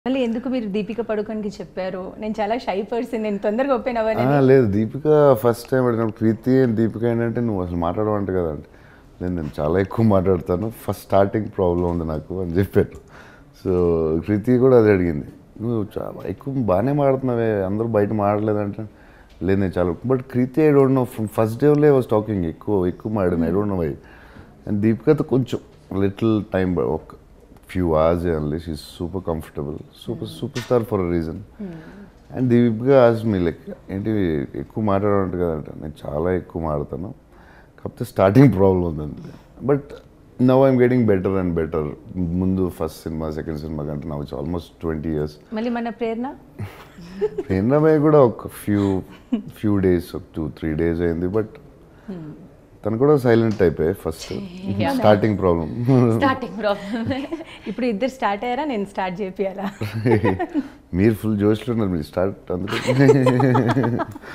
మళ్ళీ ఎందుకు మీరు దీపిక పడుకోనికి చెప్పారు నేను చాలా షై పర్సన్ నేను తొందరగా ఓపెన్ అవ్వను ఆ, లేదు దీపిక ఫస్ట్ టైం అడిగినప్పుడు ప్రీతి అండ్ దీపిక ఏంటంటే నువ్వు అసలు మాట్లాడవంట కదా అంటే లేదు నేను చాలా ఎక్కువ మాట్లాడతాను ఫస్ట్ స్టార్టింగ్ ప్రాబ్లం ఉంది నాకు అని చెప్పాను సో ప్రీతి కూడా అదే అడిగింది నువ్వు చాలా ఎక్కువ బాగానే మాడుతున్నావే అందరూ బయట మాడలేదంటే లేదు నేను చాలా but Kriti I don't know from first డేలే వాజ్ టాకింగ్ ఎక్కువ ఎక్కువ మాడాను I don't know why and దీపికతో కొంచెం లిటిల్ టైం ఒక few hours only she super comfortable super super star for a reason and Deepika as me like ఏంటి ఎక్కువ మాట్లాడాలంట కదంట నేను చాలా ఎక్కువ మాడతాను కాకపోతే స్టార్టింగ్ ప్రాబ్లం ఉందండి but now I'm getting better and better ముందు ఫస్ట్ సినిమా సెకండ్ సినిమా కంటే నాకు ఆల్మోస్ట్ ట్వంటీ ఇయర్స్ మళ్ళీ మన ప్రేరణ ప్రేరణమయ్య కూడా ఒక ఫ్యూ ఫ్యూ డేస్ ఒక టూ త్రీ డేస్ అయింది బట్ తను కూడా సైలెంట్ అయిపోయాయి first starting problem starting problem ఇప్పుడు ఇద్దరు స్టార్ట్ అయ్యారా నేను స్టార్ట్ చేపియాలా మీరు ఫుల్ జోష్లో ఉన్నారు మీరు స్టార్ట్ అందుకు